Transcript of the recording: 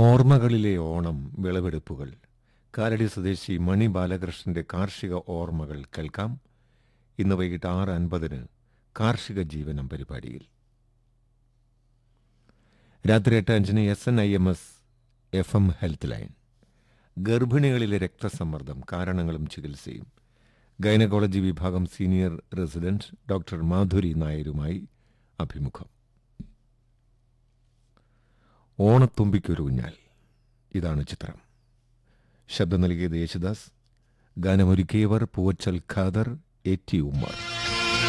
ഓർമ്മകളിലെ ഓണം വിളവെടുപ്പുകൾ കാലടി സ്വദേശി മണി ബാലകൃഷ്ണന്റെ കാർഷിക ഓർമ്മകൾ കേൾക്കാം ഇന്ന് വൈകിട്ട് ആറ് അൻപതിന് കാർഷിക ജീവനം പരിപാടിയിൽ രാത്രി എട്ട് അഞ്ചിന് S N I M S F M health line ഗർഭിണികളിലെ രക്തസമ്മർദ്ദം കാരണങ്ങളും ചികിത്സയും ഗൈനക്കോളജി വിഭാഗം സീനിയർ റെസിഡന്റ് ഡോക്ടർ മാധുരി നായരുമായി അഭിമുഖം ഓണത്തുമ്പിക്കൊരു ഊഞ്ഞാൽ ഇതാണ് ചിത്രം ശബ്ദം നൽകിയത് യേശുദാസ് ഗാനമൊരുക്കിയവർ പൂവച്ചൽ ഖാദർ എ ടി ഉമ്മർ